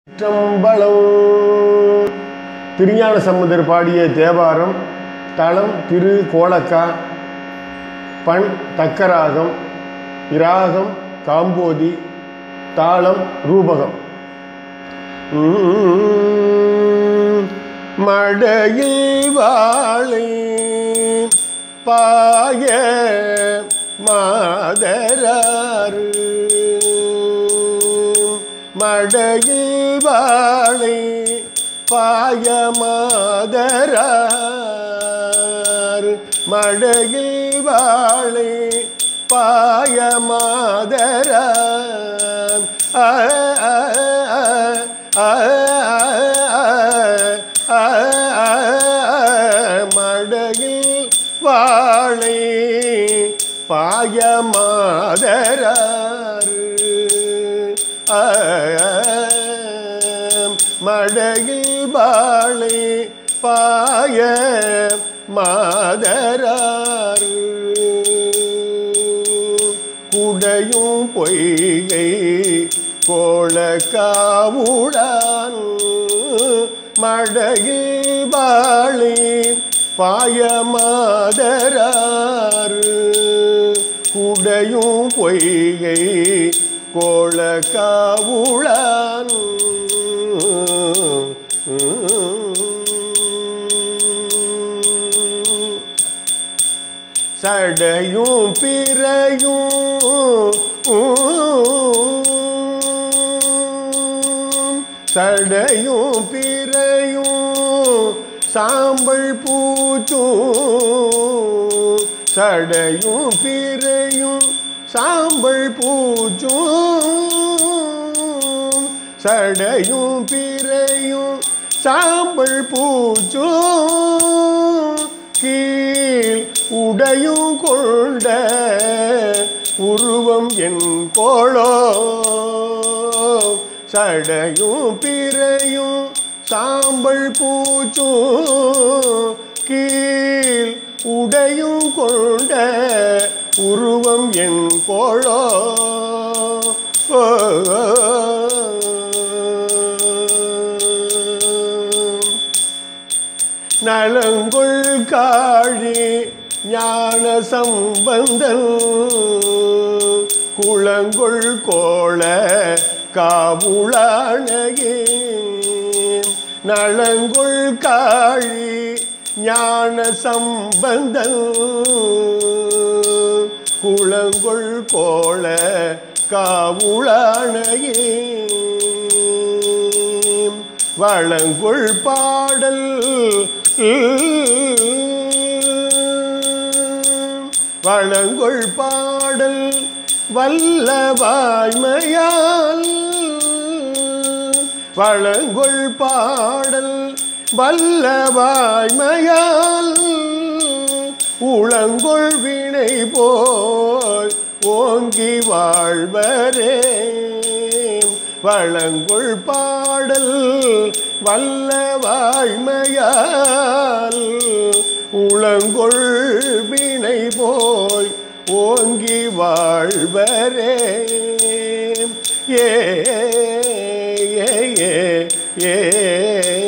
சிற்றம்பலம் திருஞான சம்பந்தர் பாடிய தேவாரம் தளம் திரு கோலக்கா பண் தக்கராகம் இராகம் காம்போதி தாளம் ரூபகம் உம், மடையில் வாழை பாய மாதராறு மடையில் வாழை பாய மாதரார் மடையில் வாழை பாய மாதரார் ஆ, ஆ, ஆ, ஆ, ஆ, ஆ, மடையில் வாழை பாய மாதராறு மடையில் வாழை பாய மாதராறு குடையும் பொய்கை கோல காவுடான் மடையில் வாழை பாய மாதராறு குடையும் பொய்கை கோல காவுளான் சடையும் பிறையும் சடையும் பிறையும் சாம்பல் பூச்சும் சடையும் பிறையும் சாம்பல் பூச்சும் சடையும் பிறையும் சாம்பல் பூச்சும் கீழ் உடையும் கொண்ட உருவம் என் கோளோ சடையும் பிறையும் சாம்பல் பூச்சும் கீழ் உடையும் கொண்ட உருவம் என் கோளோ ஓ, ஓ, நலங்குள் காழி ஞான சம்பந்தன் குளங்குள் கோள காவுளானகே நலங்குள் காழி ஞான சம்பந்தன் குளங்குள் கோள காவுளானகே வளங்குள் பாடல் வளங்குள் பாடல் வல்ல வாய்மையால் வளங்குள் பாடல் வல்ல வாய்மையால் உளங்குள் வினை போல் ஓங்கி வாழ்வரே வளங்குள் பாடல் வல்ல வாய்மையால் உளங்குள் வினை போய் ஓங்கி வாழ்வரே ஏ ஏ ஏ ஏ